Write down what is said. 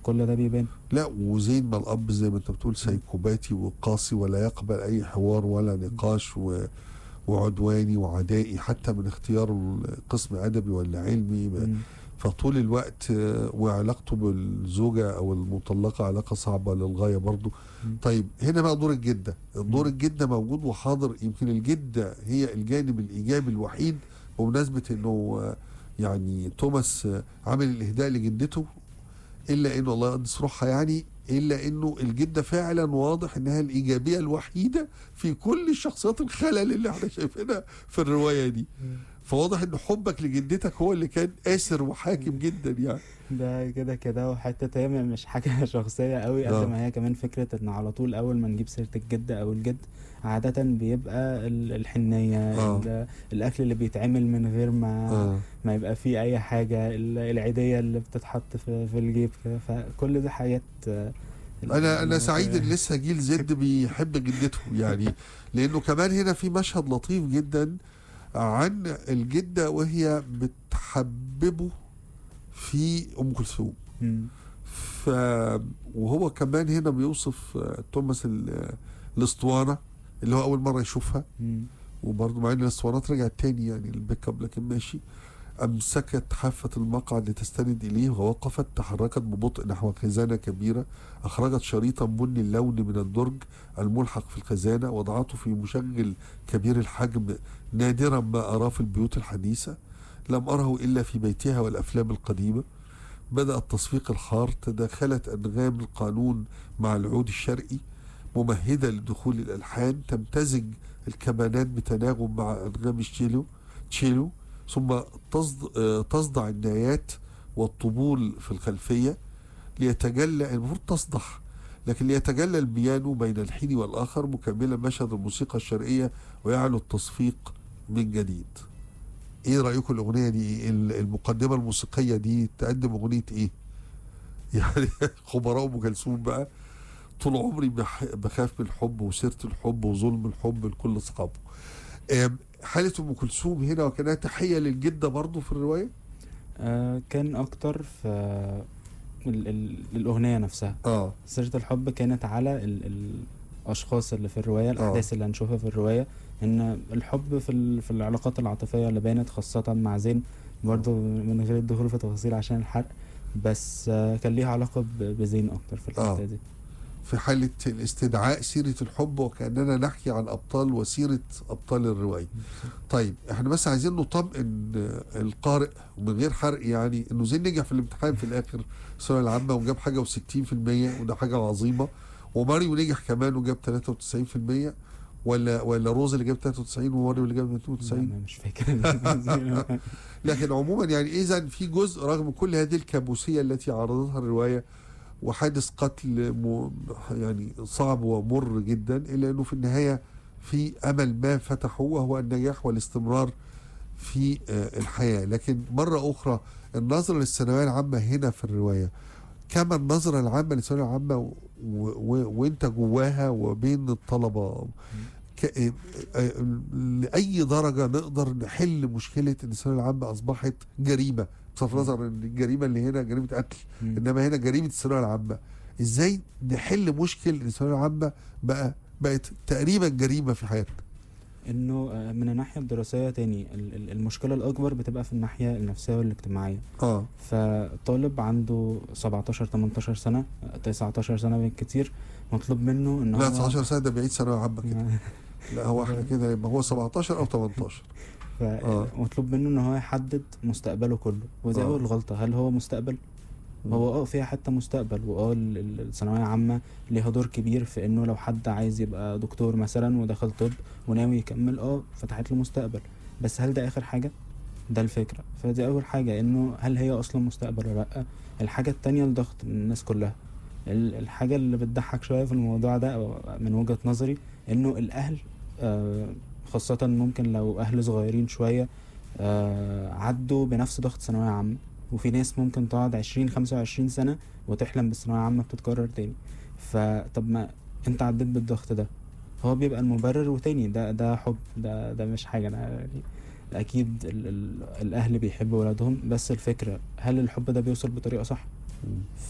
كل ده بيبان لا وزين ما الاب زي ما انت بتقول سيكوباتي وقاسي ولا يقبل اي حوار ولا نقاش و... وعدواني وعدائي حتى من اختيار قسم ادبي ولا علمي ما- مم. فطول الوقت آه، وعلاقته بالزوجه او المطلقه علاقه صعبه للغايه برضو مم. طيب هنا بقى دور الجده دور مم. الجده موجود وحاضر يمكن الجده هي الجانب الايجابي الوحيد بمناسبه انه آه، يعني توماس آه، عامل الاهداء لجدته الا انه الله يقدس روحها يعني الا انه الجده فعلا واضح انها الايجابيه الوحيده في كل الشخصيات الخلل اللي احنا شايفينها في الروايه دي فواضح ان حبك لجدتك هو اللي كان قاسر وحاكم جدا يعني ده كده كده وحتة هي مش حاجة شخصية قوي آه. قد ما هي كمان فكرة ان على طول اول ما نجيب سيرة الجد او الجد عادة بيبقى ال- الحنية آه. ال- الاكل اللي بيتعمل من غير ما اه ما يبقى فيه اي حاجة ال- العيدية اللي بتتحط في, في الجيب كده فكل ده حاجات آه، انا انا سعيد ان آه، لسه جيل زد بيحب جدته يعني لانه كمان هنا في مشهد لطيف جدا عن الجده وهي بتحببه في ام كلثوم مم. ف وهو كمان هنا بيوصف آه، توماس ال- الاسطوانه اللي هو اول مره يشوفها مم. وبرضه مع ان الاسطوانات رجعت تاني يعني البيك اب لكن ماشي امسكت حافه المقعد لتستند اليه ووقفت تحركت ببطء نحو خزانه كبيره اخرجت شريطا بني اللون من الدرج الملحق في الخزانه وضعته في مشغل كبير الحجم نادرا ما اراه في البيوت الحديثه لم اره الا في بيتها والافلام القديمه بدأ التصفيق الحار تداخلت أنغام القانون مع العود الشرقي ممهدة لدخول الألحان تمتزج الكمانات بتناغم مع أنغام الشيلو تشيلو ثم تصد... آه، تصدع النايات والطبول في الخلفية ليتجلى المفروض تصدح لكن ليتجلى البيانو بين الحين والآخر مكملا مشهد الموسيقى الشرقية ويعلو التصفيق من جديد ايه رايكم الاغنيه دي ال- المقدمه الموسيقيه دي تقدم اغنيه ايه يعني خبراء ام كلثوم بقى طول عمري بح- بخاف من الحب وسيره الحب وظلم الحب لكل اصحابه آم، حاله ام كلثوم هنا وكانها تحيه للجده برضو في الروايه آه كان اكتر في ال- ال- الاغنية نفسها اه سيرة الحب كانت على ال الأشخاص اللي في الرواية الأحداث اللي هنشوفها في الرواية إن الحب في, ال في العلاقات العاطفية اللي بانت خاصة مع زين برضو من غير الدخول في تفاصيل عشان الحرق بس آه كان ليها علاقة ب- بزين أكتر في آه. الحتة دي في حاله الاستدعاء سيره الحب وكاننا نحكي عن ابطال وسيره ابطال الروايه طيب احنا بس عايزين نطمئن آه، القارئ ومن غير حرق يعني انه زين نجح في الامتحان في الاخر الثانويه العامه وجاب حاجه و60% وده حاجه عظيمه وماريو نجح كمان وجاب 93% ولا ولا روز اللي جاب 93 وماريو اللي جاب لا، 92 ما- مش فاكر لكن عموما يعني اذا في جزء رغم كل هذه الكابوسيه التي عرضتها الروايه وحادث قتل م... يعني صعب ومر جدا الا انه في النهايه في امل ما فتحه وهو النجاح والاستمرار في آه، الحياه لكن مره اخرى النظره للثانويه العامه هنا في الروايه كما النظره العامه للثانويه العامه و... و... وانت جواها وبين الطلبه ك... آه، آه، لاي درجه نقدر نحل مشكله ان الثانويه العامه اصبحت جريمه بصرف النظر ان الجريمه اللي هنا جريمه قتل مم. انما هنا جريمه الثانويه العامه ازاي نحل مشكل ان الثانويه العامه بقى بقت تقريبا جريمه في حياتنا انه آه، من الناحية الدراسية تاني ال- ال- المشكلة الأكبر بتبقى في الناحية النفسية والاجتماعية اه فطالب عنده 17 18 سنة 19 سنة بالكتير مطلوب منه ان هو لا 19 سنه ده بعيد ثانويه عامه كده ما- لا هو احنا كده يبقى هو 17 او 18 آه. فمطلوب منه ان هو يحدد مستقبله كله ودي آه. اول غلطة هل هو مستقبل هو اه فيها حتى مستقبل واه ال- ال- الثانوية العامة ليها دور كبير في انه لو حد عايز يبقى دكتور مثلا ودخل طب وناوي يكمل اه فتحت له مستقبل بس هل ده اخر حاجة؟ ده الفكرة فدي اول حاجة انه هل هي اصلا مستقبل ولا لا الحاجة التانية الضغط من الناس كلها ال- الحاجة اللي بتضحك شوية في الموضوع ده أو من وجهة نظري انه الاهل آه، خاصة ممكن لو اهل صغيرين شوية آه، عدوا بنفس ضغط ثانوية عامة وفي ناس ممكن تقعد عشرين خمسة وعشرين سنة وتحلم بالثانوية العامة بتتكرر تاني فطب ما انت عديت بالضغط ده هو بيبقى المبرر وتاني ده ده حب ده ده مش حاجة انا يعني اكيد ال ال الاهل بيحبوا ولادهم بس الفكرة هل الحب ده بيوصل بطريقة صح